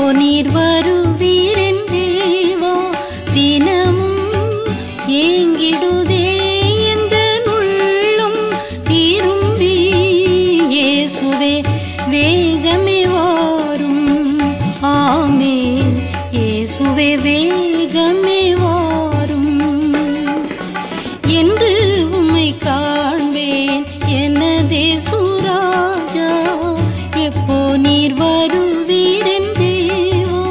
நீர் வருவீரென் தேவா தினமும் ஏங்கிடுதே எந்த உள்ளம் திரும்பி இயேசுவே வேகமே வாரும் ஆமே இயேசுவே வேகமே வாரும் என்று உம்மை காண்பேன் எனதே சுராஜா எப்போ நீர் வருவீரென் தேவா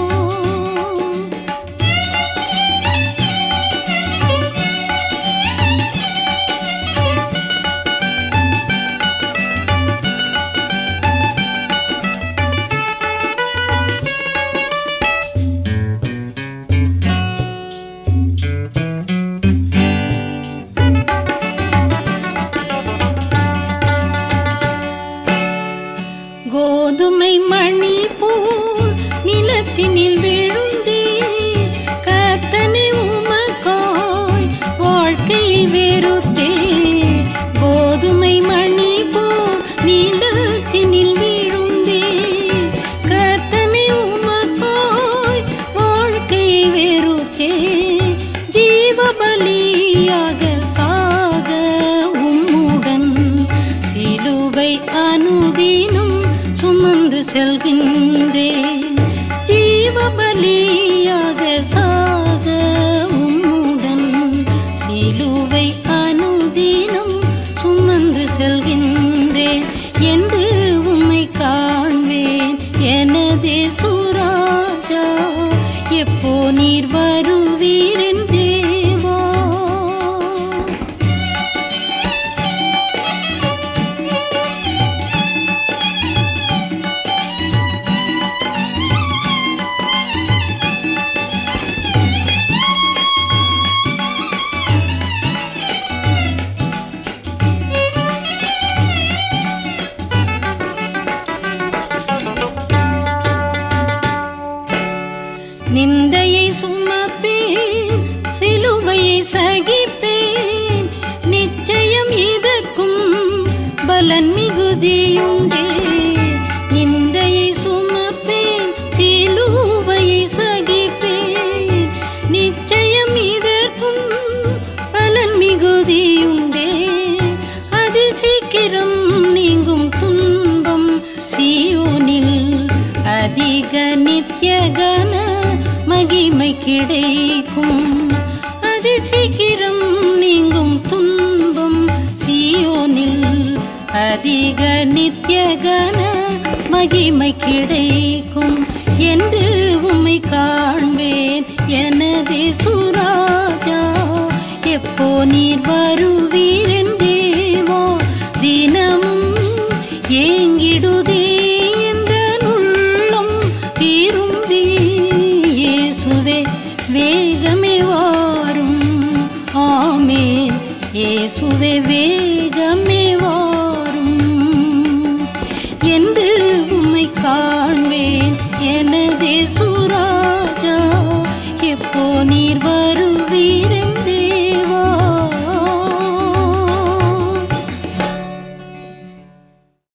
கோதுமை மணி போல் நிலத்தினில் விழுந்தே கத்தனை உமக்காய் வாழ்க்கையை வெறுத்தே கோதுமை மணி போல் நிலத்தினில் விழுந்தே கத்தனை உமக்காய் வாழ்க்கையை வெறுத்தே ஜீவபலியாக சாக உம்முடன் சிலுவை அனுதினம் சுமந்து செல்கின்றேன் ஜீவபலியாக சாக உம்முடன் சிலுவை அனுதினம் சுமந்து செல்கின்றேன் என்று உம்மை காண்பேன் எனதே சுராஜா எப்போ நீர் வருவீரென் தேவா நிந்தையை சுமப்பேன் சிலுவையை சகிப்பேன் நிச்சயம் இதற்கும் பலன் மிகுதியுண்டே நிந்தையை சுமப்பேன் சிலுவையை சகிப்பேன் நிச்சயம் இதற்கும் பலன் மிகுதியுண்டே அது சீக்கிரம் நீங்கும் துன்பம் சியோனில் அதிக நித்தியகன மகிமை கிடைக்கும் அது சீக்கிரம் நீங்கும் துன்பம் சியோனில் அதிக நித்தியகன மகிமை கிடைக்கும் என்று உம்மை காண்பேன் எனதே சுராஜா எப்போ நீர் வருவீரென் தேவா தினமும் ஏங்கிடுதே எந்த உள்ளம் திரும்பி இயேசுவே வேகமே வாரும் ஆமே இயேசுவே வேகமே வாரும் என்று உம்மை கா